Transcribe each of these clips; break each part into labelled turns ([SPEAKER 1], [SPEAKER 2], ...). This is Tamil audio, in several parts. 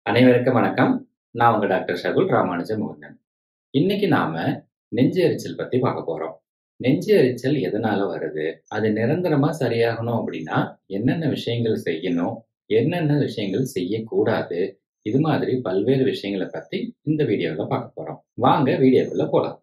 [SPEAKER 1] அனைவருக்கும் வணக்கம் நான் உங்க டாக்டர் ஷகுல் ராமானுஜ முகுந்தன் இன்னைக்கு நாம நெஞ்சு எரிச்சல் பத்தி பார்க்க போறோம் நெஞ்சு எரிச்சல் எதனால வருது அது நிரந்தரமா சரியாகணும் அப்படின்னா என்னென்ன விஷயங்கள் செய்யணும் என்னென்ன விஷயங்கள் செய்யக்கூடாது இது மாதிரி பல்வேறு விஷயங்களை பத்தி இந்த வீடியோவில் பார்க்க போறோம் வாங்க வீடியோக்குள்ள போலாம்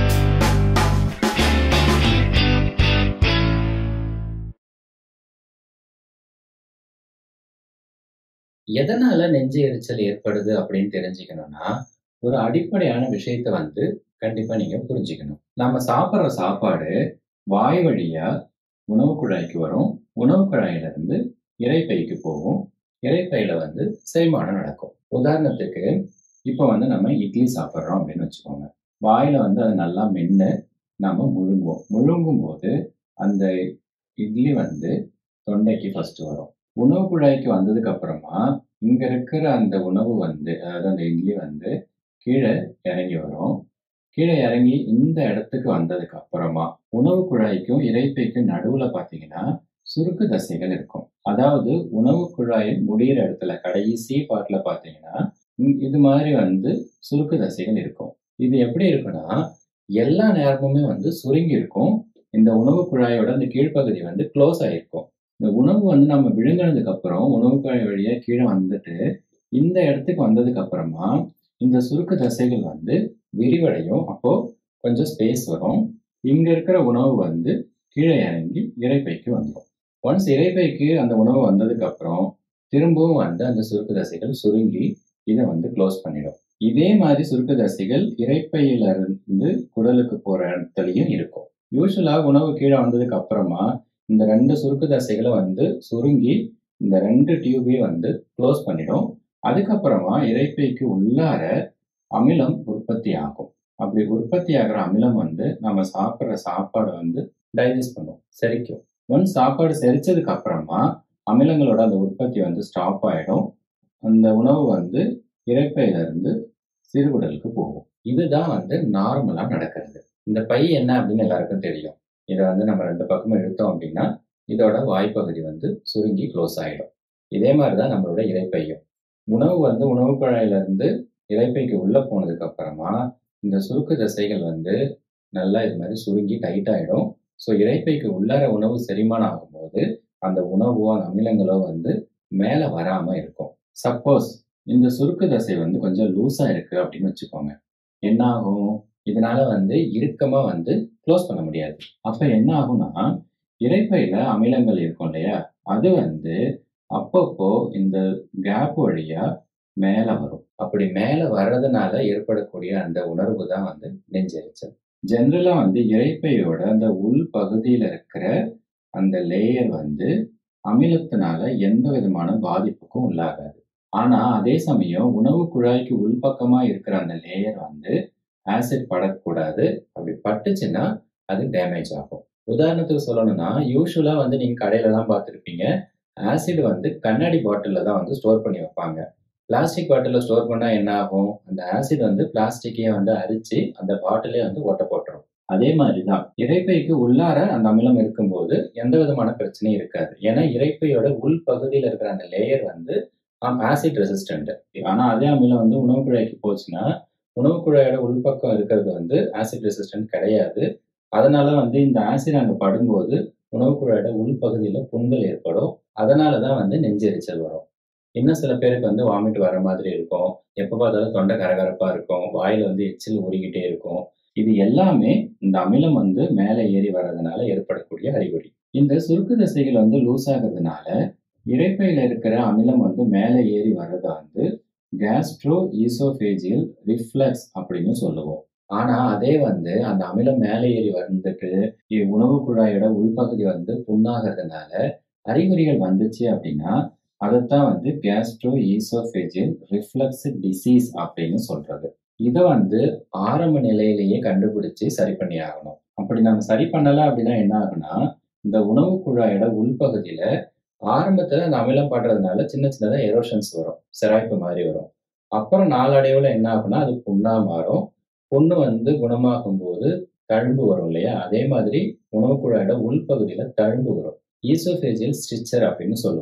[SPEAKER 1] எதனால நெஞ்சு எரிச்சல் ஏற்படுது அப்படின்னு தெரிஞ்சுக்கணும்னா ஒரு அடிப்படையான விஷயத்த வந்து கண்டிப்பா நீங்க புரிஞ்சுக்கணும் நாம சாப்பிட்ற சாப்பாடு வாய் வழியா உணவு குழாய்க்கு வரும் உணவு குழாயில இருந்து இறைப்பைக்கு போகும் இறைப்பையில வந்து செரிமானம் நடக்கும் உதாரணத்துக்கு இப்போ வந்து நம்ம இட்லி சாப்பிட்றோம் அப்படின்னு வச்சுக்கோங்க வாயில வந்து அதை நல்லா மென்று நம்ம முழுங்குவோம் முழுங்கும் போது அந்த இட்லி வந்து தொண்டைக்கு ஃபர்ஸ்ட் வரும் உணவு குழாய்க்கு வந்ததுக்கு அப்புறமா இங்க இருக்கிற அந்த உணவு வந்து அதாவது அந்த இட்லி வந்து கீழே இறங்கி வரும் கீழே இறங்கி இந்த இடத்துக்கு வந்ததுக்கு அப்புறமா உணவு குழாய்க்கும் இறைப்பைக்கும் நடுவுல பாத்தீங்கன்னா சுருக்கு தசைகள் இருக்கும் அதாவது உணவு குழாயில் முடியிற இடத்துல கடைசி பாட்டுல பாத்தீங்கன்னா இ- இது மாதிரி வந்து சுருக்கு தசைகள் இருக்கும் இது எப்படி இருக்குன்னா எல்லா நேரமுமே வந்து சுருங்கி இருக்கும் இந்த உணவு குழாயோட அந்த கீழ்ப்பகுதி வந்து க்ளோஸ் ஆயிருக்கும் இந்த உணவு வந்து நம்ம விழுங்கினதுக்கு அப்புறம் உணவு குழாய் வழியா கீழே வந்துட்டு இந்த இடத்துக்கு வந்ததுக்கு அப்புறமா இந்த சுருக்கு தசைகள் வந்து விரிவடையும் அப்போ கொஞ்சம் ஸ்பேஸ் வரும் இங்க இருக்கிற உணவு வந்து கீழே இறங்கி இறைப்பைக்கு வந்துடும் ஒன்ஸ் இறைப்பைக்கு அந்த உணவு வந்ததுக்கு அப்புறம் திரும்பவும் வந்து அந்த சுருக்கு தசைகள் சுருங்கி இதை வந்து க்ளோஸ் பண்ணிடும் இதே மாதிரி சுருக்கு தசைகள் இறைப்பையில இருந்து குடலுக்கு போற இடத்துலயும் இருக்கும் யூஸ்வலா உணவு கீழே வந்ததுக்கு அப்புறமா இந்த ரெண்டு சுருக்கு தசைகளை வந்து சுருங்கி இந்த ரெண்டு டியூபையும் வந்து க்ளோஸ் பண்ணிடும் அதுக்கப்புறமா இறைப்பைக்கு உள்ளார அமிலம் உற்பத்தி ஆகும் அப்படி உற்பத்தி ஆகிற அமிலம் வந்து நம்ம சாப்பிட்ற சாப்பாடை வந்து டைஜஸ்ட் பண்ணும் செரிக்கும் ஒன்ஸ் சாப்பாடு செரிச்சதுக்கு அப்புறமா அமிலங்களோட அந்த உற்பத்தி வந்து ஸ்டாப் ஆயிடும் அந்த உணவு வந்து இறைப்பையில இருந்து சிறுகுடலுக்கு போகும் இதுதான் வந்து நார்மலா நடக்கிறது இந்த பை என்ன அப்படின்னு எல்லாருக்கும் தெரியும் இதை வந்து நம்ம ரெண்டு பக்கமும் இழுத்தோம் அப்படின்னா இதோட வாய்ப்பகுதி வந்து சுருங்கி க்ளோஸ் ஆயிடும் இதே மாதிரி தான் நம்மளோட இறைப்பையும் உணவு வந்து உணவு குழாயில இருந்து இறைப்பைக்கு உள்ள போனதுக்கு அப்புறமா இந்த சுருக்கு தசைகள் வந்து நல்லா இது மாதிரி சுருங்கி டைட் ஆயிடும் ஸோ இறைப்பைக்கு உள்ளார உணவு செரிமானம் ஆகும்போது அந்த உணவோ அந்த அமிலங்களோ வந்து மேலே வராம இருக்கும் சப்போஸ் இந்த சுருக்கு தசை வந்து கொஞ்சம் லூஸா இருக்கு அப்படின்னு வச்சுக்கோங்க என்ன ஆகும் இதனால வந்து இறுக்கமா வந்து க்ளோஸ் பண்ண முடியாது அப்ப என்ன ஆகும்னா இறைப்பையில அமிலங்கள் இருக்கும் இல்லையா அது வந்து அப்பப்போ இந்த கேப் வழியா மேல வரும் அப்படி மேல வர்றதுனால ஏற்படக்கூடிய அந்த உணர்வு தான் வந்து நெஞ்செரிச்சல் ஜென்ரலா வந்து இறைப்பையோட அந்த உள் பகுதியில இருக்கிற அந்த லேயர் வந்து அமிலத்தினால எந்த விதமான பாதிப்புக்கும் உள்ளாகாது ஆனா அதே சமயம் உணவு குழாய்க்கு உள்பக்கமா இருக்கிற அந்த லேயர் வந்து ஆசிட் படக்கூடாது அப்படி பட்டுச்சுன்னா அது டேமேஜ் ஆகும் உதாரணத்துக்கு சொல்லணும்னா யூஸ்வலா வந்து நீங்க கடையில தான் பார்த்துருப்பீங்க ஆசிட் வந்து கண்ணாடி பாட்டிலில் தான் வந்து ஸ்டோர் பண்ணி வைப்பாங்க பிளாஸ்டிக் பாட்டிலில் ஸ்டோர் பண்ணால் என்ன ஆகும் அந்த ஆசிட் வந்து பிளாஸ்டிக்கையே வந்து அரிச்சு அந்த பாட்டிலே வந்து ஒட்ட போட்டுரும் அதே மாதிரி தான் இறைப்பைக்கு உள்ளார அந்த அமிலம் இருக்கும்போது எந்த விதமான பிரச்சனையும் இருக்காது ஏன்னா இறைப்பையோட உள் பகுதியில் இருக்கிற அந்த லேயர் வந்து ஆசிட் ரெசிஸ்டன்ட் ஆனால் அதே அமிலம் வந்து உணவு குழாய்க்கு போச்சுன்னா உணவு குழாயோட உள்பக்கம் இருக்கிறது வந்து ஆசிட் ரெசிஸ்டன்ட் கிடையாது அதனால வந்து இந்த ஆசிட் அங்கே படும்போது உணவு குழாயோட உள்பகுதியில் புண்கள் ஏற்படும் அதனால தான் வந்து நெஞ்செரிச்சல் வரும் இன்னும் சில பேருக்கு வந்து வாமிட் வர மாதிரி இருக்கும் எப்போ பார்த்தாலும் தொண்டை கரகரப்பா இருக்கும் வாயில வந்து எச்சில் ஊறிக்கிட்டே இருக்கும் இது எல்லாமே இந்த அமிலம் வந்து மேலே ஏறி வர்றதுனால ஏற்படக்கூடிய அறிகுறி இந்த சுருக்கு தசைகள் வந்து லூஸ் ஆகுறதுனால இறைப்பையில இருக்கிற அமிலம் வந்து மேலே ஏறி வர்றதை வந்து கேஸ்ட்ரோ ஈசோஃபேஜியல் ரிஃப்ளெக்ஸ் அப்படின்னு சொல்லுவோம் ஆனா அதே வந்து அந்த அமிலம் மேலே ஏறி வந்துட்டு இ- உணவு குழாயோட உள்பகுதி வந்து புண்ணாகிறதுனால அறிகுறிகள் வந்துச்சு அப்படின்னா அதைத்தான் வந்து கேஸ்ட்ரோ ஈசோஃபேஜியல் ரிஃப்ளக்ஸ் டிசீஸ் அப்படின்னு சொல்றது இதை வந்து ஆரம்ப நிலையிலேயே கண்டுபிடிச்சு சரி பண்ணி ஆகணும் அப்படி நம்ம சரி பண்ணல அப்படின்னா என்ன ஆகும்னா இந்த உணவு குழாயோட உள்பகுதியில ஆரம்பத்துல அந்த அமிலம் படுறதுனால சின்ன சின்னதா எரோஷன்ஸ் வரும் சிராய்ப்பு மாதிரி வரும் அப்புறம் நாளடைவுல என்ன ஆகும்னா அது புண்ணா மாறும் புண்ணு வந்து குணமாகும் போது தழும்பு வரும் இல்லையா அதே மாதிரி உணவு குழாயோட உள்பகுதியில தழும்பு வரும் ஈசோஃபேஜியல் ஸ்டிச்சர் அப்படின்னு சொல்லுவோம்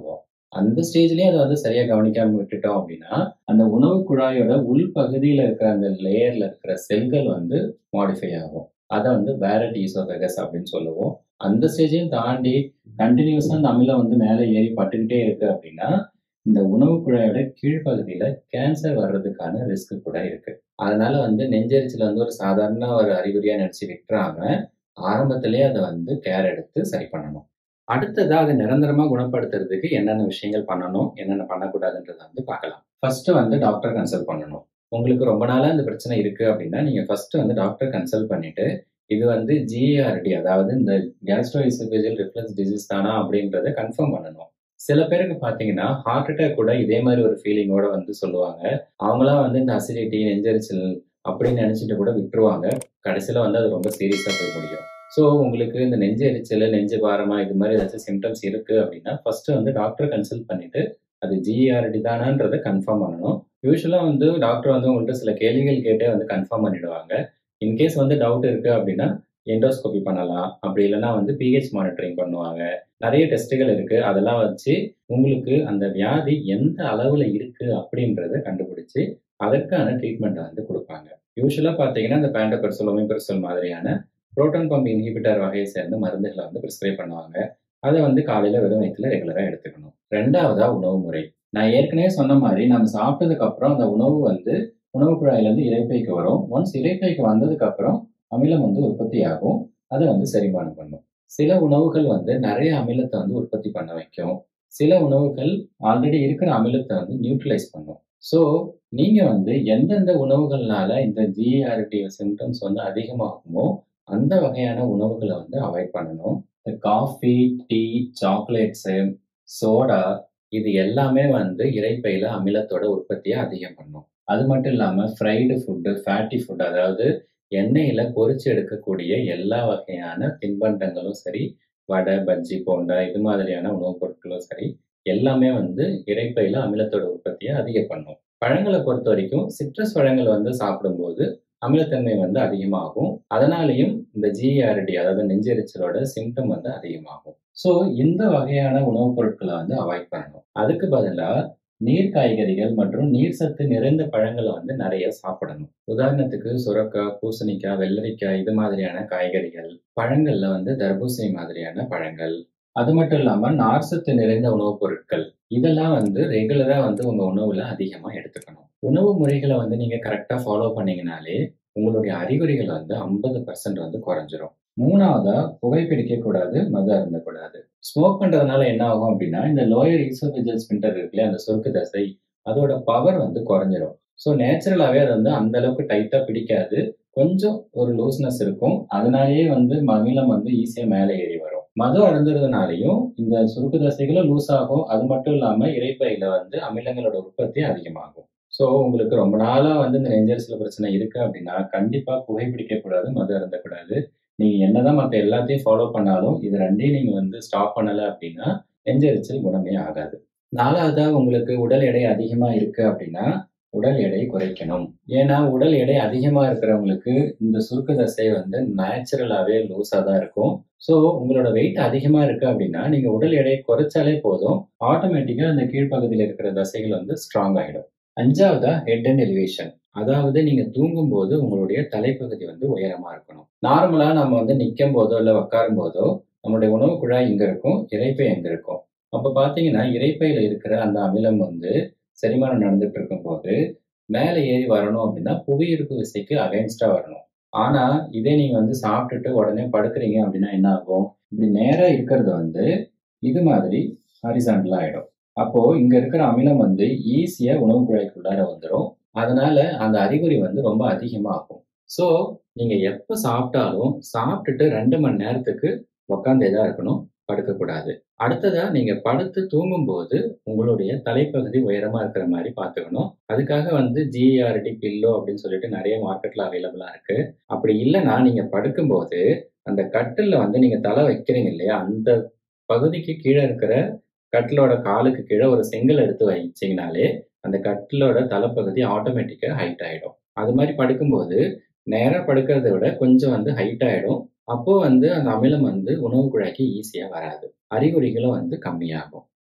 [SPEAKER 1] அந்த ஸ்டேஜ்லயே அத வந்து சரியா கவனிக்காம விட்டுட்டோம் அப்படின்னா, அந்த உணவு குழாயோட உள் பகுதியில இருக்கிற அந்த லேயர்ல இருக்கிற செல்கள் வந்து மாடிஃபை ஆகும். அத வந்து பேரட் ஈசோஃபேகஸ் அப்படின்னு சொல்லுவோம். அந்த ஸ்டேஜையும் தாண்டி கன்டினியூஸா அந்த அமிலம் வந்து மேல ஏறி பட்டுக்கிட்டே இருக்கு அப்படின்னா, இந்த உணவு குழாயோட கீழ்ப்பகுதியில கேன்சர் வர்றதுக்கான ரிஸ்க் கூட இருக்கு. அதனால வந்து நெஞ்செரிச்சல வந்து ஒரு சாதாரண ஒரு அறிகுறியா நினைச்சு விட்டுறாம, ஆரம்பத்திலேயே அத வந்து கேர் எடுத்து சரி பண்ணணும். அடுத்ததா அத நிரந்தரமா குணப்படுத்துறதுக்கு என்னென்ன விஷயங்கள் பண்ணணும், என்னென்ன பண்ணக்கூடாதுன்றத வந்து பார்க்கலாம். ஃபர்ஸ்ட் வந்து டாக்டர் கன்சல்ட் பண்ணணும். உங்களுக்கு ரொம்ப நாளா இந்த பிரச்சனை இருக்கு அப்படின்னா, நீங்க ஃபர்ஸ்ட் வந்து டாக்டர் கன்சல்ட் பண்ணிட்டு, இது வந்து ஜிஏஆர்டி அதாவது இந்த கேஸ்ட்ரோஎசோஃபேஜியல் ரிஃப்ளக்ஸ் டிசீஸ் தானா அப்படின்றத கன்ஃபார்ம் பண்ணணும். சில பேருக்கு பார்த்தீங்கன்னா, ஹார்ட் அட்டாக் கூட இதே மாரி ஒரு ஃபீலிங்கோட வந்து சொல்லுவாங்க. அவங்கலாம் வந்து இந்த அசிடிட்டி, நெஞ்செரிச்சல் அப்படின்னு நினைச்சுட்டு கூட விட்டுருவாங்க. கடைசியில வந்து அது ரொம்ப சீரியஸா போய் முடியும். ஸோ உங்களுக்கு இந்த நெஞ்சு எரிச்சல், நெஞ்சு பாரமா இது மாரி ஏதாச்சும் சிம்ப்டம்ஸ் இருக்கு அப்படின்னா, ஃபர்ஸ்ட் வந்து டாக்டர கன்சல்ட் பண்ணிட்டு, அது ஜிஏஆர்டி தானான்றத கன்ஃபார்ம் பண்ணணும். யூசுவலா வந்து டாக்டர் வந்து உங்கள்ட்ட சில கேள்விகள் கேட்டே வந்து கன்ஃபார்ம் பண்ணிடுவாங்க. இன்கேஸ் வந்து டவுட் இருக்கு அப்படின்னா, எண்டோஸ்கோபி பண்ணலாம். அப்படி இல்லன்னா வந்து பிஹெச் மானிட்டரிங் பண்ணுவாங்க. நெறைய டெஸ்ட்டுகள் இருக்கு. அதெல்லாம் வச்சு உங்களுக்கு அந்த வியாதி எந்த அளவுல இருக்கு அப்படின்றத கண்டுபிடிச்சு, அதற்கான ட்ரீட்மெண்ட்ட வந்து குடுப்பாங்க. யூசுவலா பார்த்தீங்கன்னா, இந்த பேண்டோபெர்சோல், ஒமேபெர்சோல் மாதிரியான புரோட்டான் பம்ப் இன்ஹிபிட்டர் வகையை சேர்ந்த மருந்துகள வந்து பிரிஸ்கிரைப் பண்ணுவாங்க. அத வந்து காலையில வெறும் வயித்துல ரெகுலரா எடுத்துக்கணும். 2வதா உணவு முறை. நான் ஏற்கனவே சொன்ன மாரி நம்ம சாப்பிட்டதுக்கு அப்புறம் அந்த உணவு வந்து உணவு குழாயிலிருந்து இரைப்பைக்கு வரும். ஒன்ஸ் இரைப்பைக்கு வந்ததுக்கு அப்புறம் அமிலம் வந்து உற்பத்தி ஆகும். அத வந்து செரிமானம் பண்ணும். சில உணவுகள் வந்து நெறைய அமிலத்த வந்து உற்பத்தி பண்ண வைக்கும். சில உணவுகள் ஆல்ரெடி இருக்கிற அமிலத்த வந்து நியூட்ரலைஸ் பண்ணும். ஸோ நீங்க வந்து எந்தெந்த உணவுகள்னால இந்த ஜிஏஆர்டி சிம்ப்டம்ஸ் வந்து அதிகமாகுமோ, அந்த வகையான உணவுகள வந்து அவாய்ட் பண்ணணும். இந்த காஃபி, டீ, சாக்லேட்ஸு, சோடா இது எல்லாமே வந்து இரைப்பையில அமிலத்தோட உற்பத்திய அதிகம் பண்ணும். அது மட்டும் இல்லாம ஃப்ரைடு ஃபுட், ஃபேட்டி ஃபுட் அதாவது எண்ணெயில பொரிச்சு எடுக்கக்கூடிய எல்லா வகையான தின்பண்டங்களும் சரி, வடை, பஜ்ஜி, போண்டா இது மாதிரியான உணவுப் பொருட்களும் சரி, எல்லாமே வந்து இரைப்பையில அமிலத்தோட உற்பத்திய அதிகம் பண்ணும். பழங்கள பொறுத்தவரைக்கும் சிட்ரஸ் பழங்கள் வந்து சாப்பிடும்போது அமிலத்தன்மை வந்து அதிகமாகும். அதனாலேயும் இந்த ஜிஏஆர்டி அதாவது நெஞ்செரிச்சலோட சிம்ப்டம் வந்து அதிகமாகும். ஸோ இந்த வகையான உணவுப் பொருட்கள வந்து அவாய்ட் பண்ணணும். அதுக்கு பதிலா நீர் காய்கறிகள் மற்றும் நீர் சத்து நிறைந்த பழங்கள வந்து நெறைய சாப்பிடணும். உதாரணத்துக்கு சுரக்காய், பூசணிக்காய், வெள்ளரிக்காய் இது மாதிரியான காய்கறிகள். பழங்கள்ல வந்து தர்பூசணி மாதிரியான பழங்கள். அது மட்டும் இல்லாம நார்ச்சத்து நிறைந்த உணவுப் பொருட்கள். இதெல்லாம் வந்து ரெகுலரா வந்து உங்க உணவுல அதிகமா எடுத்துக்கணும். உணவு முறைகள வந்து நீங்க கரெக்ட்டா ஃபாலோ பண்ணீங்கனாலே, உங்களுடைய அறிகுறிகள் வந்து 50% வந்து குறைஞ்சிரும். 3வதா புகைப்பிடிக்கக் கூடாது, மது அருந்தக்கூடாது. ஸ்மோக் பண்றதுனால என்ன ஆகும் அப்படின்னா, இந்த லோயர் ஈசோஃபேஜியல் ஸ்பின்டர் இருக்கு இல்லையா, அந்த சுருக்கு தசை, அதோட பவர் வந்து குறைஞ்சிரும். ஸோ நேச்சுரலாவே அது வந்து அந்த அளவுக்கு டைட்டா பிடிக்காது. கொஞ்சம் ஒரு லூஸ்னஸ் இருக்கும். அதனாலேயே வந்து அமிலம் வந்து ஈஸியா மேல ஏறி வரும். மது அருந்துறதுனாலயும் இந்த சுருக்கு தசைகளும் லூஸ் ஆகும். அது மட்டும் இல்லாம இரைப்பையில வந்து அமிலங்களோட உற்பத்தி அதிகமாகும். ஸோ உங்களுக்கு ரொம்ப நாளா வந்து இந்த நெஞ்செரிச்சல் பிரச்சனை இருக்கு அப்படின்னா, கண்டிப்பா புகைப்பிடிக்கக் கூடாது, மது அருந்தக்கூடாது. நீங்க என்னதான் மத்த எல்லாத்தையும் ஃபாலோ பண்ணாலும், இது 2யும் நீங்க வந்து ஸ்டாப் பண்ணல அப்படின்னா, நெஞ்செரிச்சல் குணமே ஆகாது. 4வதா உங்களுக்கு உடல் எடை அதிகமா இருக்கு அப்படின்னா, உடல் எடை குறைக்கணும். ஏன்னா உடல் எடை அதிகமா இருக்கிறவங்களுக்கு இந்த சுருக்கு தசை வந்து நேச்சுரலாவே லூஸா தான் இருக்கும். ஸோ உங்களோட வெயிட் அதிகமா இருக்கு அப்படின்னா, நீங்க உடல் எடையை குறைச்சாலே போதும். ஆட்டோமேட்டிக்கா அந்த கீழ்ப்பகுதியில இருக்கிற தசைகள் வந்து ஸ்ட்ராங் ஆயிடும். 5வதா ஹெட் அண்ட் எலிவேஷன். அதாவது நீங்க தூங்கும்போது உங்களுடைய தலைப்பகுதி வந்து உயரமா இருக்கணும். நார்மலா நம்ம வந்து நிக்கும்போதோ, இல்ல உட்காரும்போதோ, நம்முடைய உணவு குழாய் இங்க இருக்கும். இரைப்பை அங்க இருக்கும். அப்ப பார்த்தீங்கன்னா, இரைப்பையில இருக்கிற அந்த அமிலம் வந்து செரிமானம் நடந்துட்டு இருக்கும்போது, மேல ஏறி வரணும் அப்படின்னா, புவியீர்ப்பு விசைக்கு அகைன்ஸ்ட்டா வரணும். ஆனா, இதே நீங்க வந்து சாப்பிட்டுட்டு உடனே படுக்குறீங்க அப்படின்னா என்ன ஆகும்? இப்படி நேரா இருக்கிறது வந்து இது மாதிரி ஹாரிசான்டலா ஆயிடும். அப்போ இங்க இருக்கிற அமிலம் வந்து ஈஸியா உணவு குழாய்க்குள்ளார வந்துரும். அதனால அந்த அறிகுறி வந்து ரொம்ப அதிகமாகும். ஸோ நீங்க எப்ப சாப்பிட்டாலும், சாப்பிட்டுட்டு 2 மணி நேரத்துக்கு உட்கார்ந்தே தான் இருக்கணும். படுக்கக்கூடாது. அடுத்ததா நீங்க படுத்து தூங்கும்போது, உங்களுடைய தலைப்பகுதி உயரமா இருக்கிற மாரி பார்த்துக்கணும். அதுக்காக வந்து ஜிஏஆர்டி பில்லோ அப்படின்னு சொல்லிட்டு நெறைய மார்க்கெட்ல அவைலபிளா இருக்கு. அப்படி இல்லன்னா, நீங்க படுக்கும்போது, அந்த கட்டில்ல வந்து நீங்க தலை வைக்கிறீங்க இல்லையா, அந்த பகுதிக்கு கீழ இருக்கிற கட்டிலோட காலுக்கு கீழ ஒரு செங்கல் எடுத்து வச்சீங்கனாலே, அந்த கட்டிலோட தலைப்பகுதி ஆட்டோமேட்டிக்கா ஹைட் ஆயிடும். அது மாரி படுக்கும்போது, நேரா படுக்கிறத விட கொஞ்சம் வந்து ஹைட் ஆயிடும். அப்போ வந்து அந்த அமிலம் வந்து உணவு குழாய்க்கு ஈஸியா வராது. அறிகுறிகளும் வந்து கம்மியாகும்.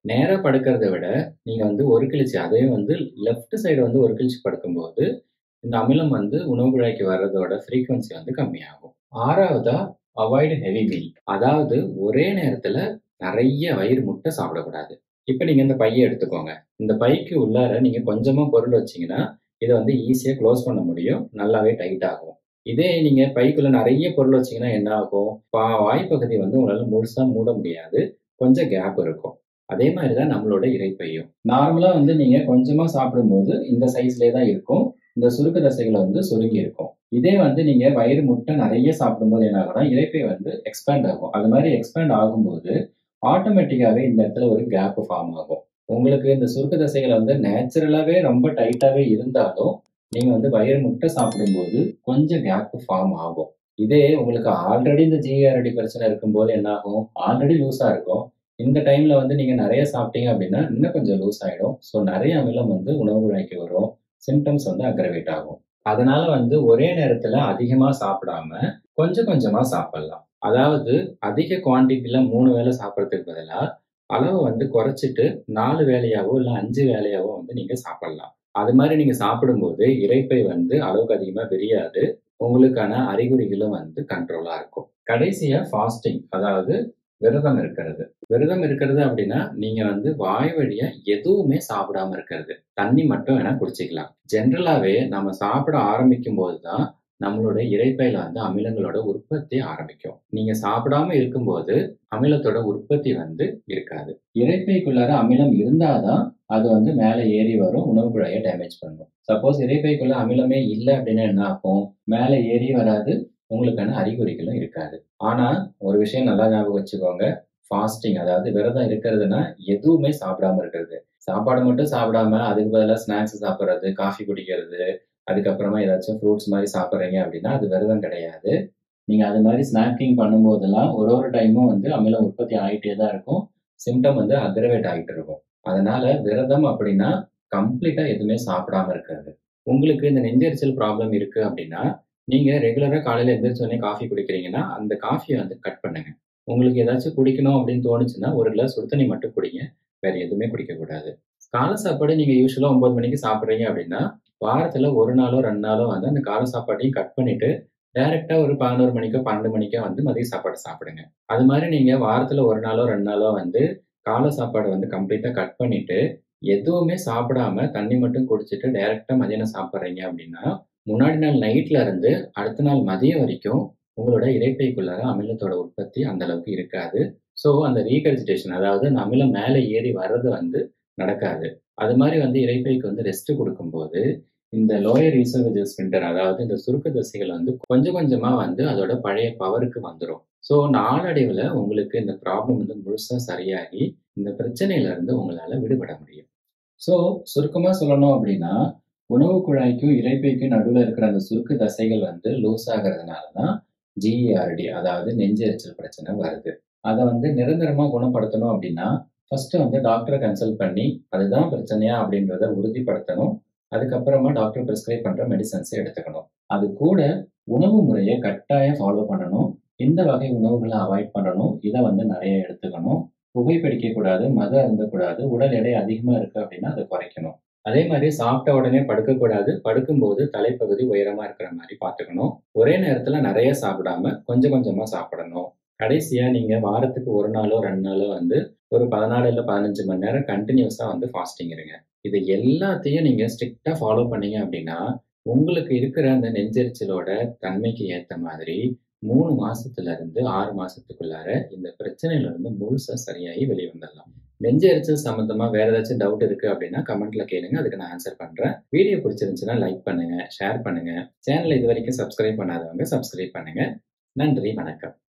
[SPEAKER 1] நேரா படுக்கிறத விட நீங்க வந்து ஒரு கிழிச்சு அதையும் வந்து லெஃப்ட் சைடு வந்து ஒரு கிழிச்சு படுக்கும்போது இந்த அமிலம் வந்து உணவு குழாய்க்கு வர்றதோட ஃப்ரீக்வன்சி வந்து கம்மியாகும் ஆறாவதா அவாய்டு ஹெவி மீல் அதாவது ஒரே நேரத்துல நிறைய வயிறு முட்டை சாப்பிடக்கூடாது இப்போ நீங்க இந்த பையை எடுத்துக்கோங்க இந்த பைக்கு உள்ளார நீங்க கொஞ்சமா பொருள் வச்சீங்கன்னா இதை வந்து ஈஸியா க்ளோஸ் பண்ண முடியும் நல்லாவே டைட் ஆகும் இதே நீங்க பைக்குள்ள நிறைய பொருள் வச்சீங்கன்னா என்ன ஆகும் பா- வாய்ப்பகுதி வந்து உங்களால முழுசா மூட முடியாது கொஞ்சம் கேப் இருக்கும் அதே மாதிரி தான் நம்மளோட இறைப்பையும் நார்மலா வந்து நீங்க கொஞ்சமா சாப்பிடும்போது இந்த சைஸ்லயே தான் இருக்கும் இந்த சுருக்க தசைகள் வந்து சுருங்கி இருக்கும் இதே வந்து நீங்க வயிறு முட்டை நிறைய சாப்பிடும்போது என்ன ஆகும்னா இறைப்பை வந்து எக்ஸ்பேண்ட் ஆகும் அது மாதிரி எக்ஸ்பேண்ட் ஆகும்போது ஆட்டோமேட்டிக்காவே இந்த இடத்துல ஒரு கேப் ஃபார்ம் ஆகும் உங்களுக்கு இந்த சுருக்க தசைகள் வந்து நேச்சுரலாவே ரொம்ப டைட்டாவே இருந்தாலும் நீங்க வந்து வயிறு முட்டை சாப்பிடும்போது கொஞ்சம் கேப் ஃபார்ம் ஆகும் இதே உங்களுக்கு ஆல்ரெடி இந்த ஜிஆர்டி பிரச்சனை இருக்கும்போது என்ன ஆகும் ஆல்ரெடி லூஸா இருக்கும் இந்த டைம்ல வந்து நீங்க நிறைய சாப்பிட்டீங்க அப்படின்னா இன்னும் கொஞ்சம் லூஸ் ஆயிடும் ஸோ நிறைய அமிலம் வந்து உணவு குழாய்க்கு வரும் சிம்டம்ஸ் வந்து அக்ரவேட் ஆகும் அதனால வந்து ஒரே நேரத்துல அதிகமா சாப்பிடாம கொஞ்சம் கொஞ்சமா சாப்பிடலாம் அதாவது அதிக குவான்டிட்டில மூணு வேளை சாப்பிட்றதுக்கு பதிலா அளவை வந்து குறைச்சிட்டு நாலு வேலையாவோ இல்லை அஞ்சு வேலையாவோ வந்து நீங்க சாப்பிடலாம் அது மாதிரி நீங்க சாப்பிடும்போது இரைப்பை வந்து அளவுக்கு அதிகமா விரியாது உங்களுக்கான அறிகுறிகளும் வந்து கண்ட்ரோலா இருக்கும் கடைசியா ஃபாஸ்டிங் அதாவது விரதம் இருக்கிறது விரதம் இருக்கிறது அப்படின்னா நீங்க வந்து வாய் வழியா எதுவுமே சாப்பிடாம இருக்கிறது தண்ணி மட்டும் வேணா குடிச்சிக்கலாம் ஜென்ரலாவே நம்ம சாப்பிட ஆரம்பிக்கும் போதுதான் நம்மளோட இரைப்பையில வந்து அமிலங்களோட உற்பத்தி ஆரம்பிக்கும் நீங்க சாப்பிடாம இருக்கும்போது அமிலத்தோட உற்பத்தி வந்து இருக்காது இரைப்பைக்குள்ளார அமிலம் இருந்தாதான் அது வந்து மேலே ஏறி வரும் உணவு குழாயை டேமேஜ் பண்ணும் சப்போஸ் இரைப்பைக்குள்ள அமிலமே இல்லை அப்படின்னா என்ன ஆகும் மேலே ஏறி வராது உங்களுக்கான அறிகுறிகளும் இருக்காது ஆனா ஒரு விஷயம் நல்லா ஞாபகம் வச்சுக்கோங்க ஃபாஸ்டிங் அதாவது விரதம் இருக்கிறதுனா எதுவுமே சாப்பிடாம இருக்கிறது சாப்பாடு மட்டும் சாப்பிடாம அதுக்கு பதிலாக ஸ்நாக்ஸ் சாப்பிட்றது காஃபி குடிக்கிறது அதுக்கப்புறமா ஏதாச்சும் ஃப்ரூட்ஸ் மாதிரி சாப்பிட்றீங்க அப்படின்னா அது விரதம் கிடையாது நீங்க அது மாதிரி ஸ்நாக்கிங் பண்ணும்போதெல்லாம் ஒரு ஒரு டைமும் வந்து அமிலம் உற்பத்தி ஆகிட்டே தான் இருக்கும் சிம்டம் வந்து அக்ரவேட் ஆகிட்டு இருக்கும் அதனால விரதம் அப்படின்னா கம்ப்ளீட்டா எதுவுமே சாப்பிடாம இருக்கிறது உங்களுக்கு இந்த நெஞ்செரிச்சல் ப்ராப்ளம் இருக்கு அப்படின்னா நீங்க ரெகுலரா காலையில எந்திரிச்ச உடனே காஃபி குடிக்கிறீங்கன்னா அந்த காஃபியை வந்து கட் பண்ணுங்க உங்களுக்கு ஏதாச்சும் குடிக்கணும் அப்படின்னு தோணுச்சுன்னா ஒரு கிளாஸ் சுடு தண்ணி மட்டும் குடிங்க வேற எதுவுமே குடிக்க கூடாது காலை சாப்பாடு நீங்க யூஸ்வலா ஒன்பது மணிக்கு சாப்பிட்றீங்க அப்படின்னா வாரத்துல ஒரு நாளோ ரெண்டு நாளோ வந்து அந்த காலை சாப்பாட்டையும் கட் பண்ணிட்டு டைரக்டா ஒரு பதினோரு மணிக்கோ பன்னெண்டு மணிக்கோ வந்து மதிய சாப்பாடு சாப்பிடுங்க அது மாதிரி நீங்க வாரத்துல ஒரு நாளோ ரெண்டு நாளோ வந்து காலை சாப்பாடு வந்து கம்ப்ளீட்டா கட் பண்ணிட்டு எதுவுமே சாப்பிடாம தண்ணி மட்டும் குடிச்சிட்டு டைரக்டா மதியானம் சாப்பிட்றீங்க அப்படின்னா முன்னாடி நாள் நைட்ல இருந்து அடுத்த நாள் மதியம் வரைக்கும் உங்களோட இறைப்பைக்குள்ளார அமிலத்தோட உற்பத்தி அந்த அளவுக்கு இருக்காது ஸோ அந்த ரீகல்சிட்டேஷன் அதாவது அந்த அமிலம் மேலே ஏறி வர்றது வந்து நடக்காது அது மாதிரி வந்து இறைப்பைக்கு வந்து ரெஸ்ட் கொடுக்கும்போது இந்த லோயர் ஈசோவேஜஸ் ஸ்பிண்டர் அதாவது இந்த சுருக்க தசைகள் வந்து கொஞ்சம் கொஞ்சமா வந்து அதோட பழைய பவருக்கு வந்துடும் ஸோ நாளடைவில் உங்களுக்கு இந்த ப்ராப்ளம் வந்து முழுசா சரியாகி இந்த பிரச்சனையில இருந்து உங்களால விடுபட முடியும் ஸோ சுருக்கமா சொல்லணும் அப்படின்னா உணவு குழாய்க்கும் இறைப்பைக்கும் நடுவில் இருக்கிற அந்த சுருக்கு தசைகள் வந்து லூஸ் ஆகிறதுனால தான் ஜிஇஆர்டி அதாவது நெஞ்செரிச்சல் பிரச்சனை வருது அதை வந்து நிரந்தரமா குணப்படுத்தணும் அப்படின்னா ஃபர்ஸ்ட் வந்து டாக்டரை கன்சல்ட் பண்ணி அதுதான் பிரச்சனையா அப்படின்றத உறுதிப்படுத்தணும் அதுக்கப்புறமா டாக்டர் ப்ரிஸ்கிரைப் பண்ற மெடிசன்ஸை எடுத்துக்கணும் அது கூட உணவு முறையை கட்டாயம் ஃபாலோ பண்ணணும் இந்த வகை உணவுகளை அவாய்ட் பண்ணணும் இதை வந்து நிறைய எடுத்துக்கணும் புகைப்பிடிக்க கூடாது மத அருந்தக்கூடாது உடல் எடை அதிகமா இருக்கு அப்படின்னா அதை குறைக்கணும் அதே மாதிரி சாப்பிட்ட உடனே படுக்கக்கூடாது படுக்கும்போது தலைப்பகுதி உயரமா இருக்கிற மாதிரி பார்த்துக்கணும் ஒரே நேரத்துல நிறைய சாப்பிடாம கொஞ்சம் கொஞ்சமா சாப்பிடணும் கடைசியா நீங்க வாரத்துக்கு ஒரு நாளோ ரெண்டு நாளோ வந்து ஒரு பதினாலு இல்லை பதினஞ்சு மணி நேரம் கண்டினியூஸா வந்து ஃபாஸ்டிங் இருங்க இது எல்லாத்தையும் நீங்க ஸ்ட்ரிக்டா ஃபாலோ பண்ணீங்க அப்படின்னா உங்களுக்கு இருக்கிற அந்த நெஞ்செரிச்சலோட தன்மைக்கு ஏத்த மாதிரி மூணு மாசத்துல இருந்து ஆறு மாசத்துக்குள்ளார இந்த பிரச்சனையில இருந்து முழுசா சரியாகி வெளியே வந்துடலாம் நெஞ்சு எரிச்சல் சம்பந்தமா வேற ஏதாச்சும் டவுட் இருக்கு அப்படின்னா கமெண்ட்ல கேளுங்க அதுக்கு நான் ஆன்சர் பண்றேன் வீடியோ பிடிச்சிருந்துச்சுன்னா லைக் பண்ணுங்க ஷேர் பண்ணுங்க சேனலை இது வரைக்கும் சப்ஸ்கிரைப் பண்ணாதவங்க சப்ஸ்கிரைப் பண்ணுங்க நன்றி வணக்கம்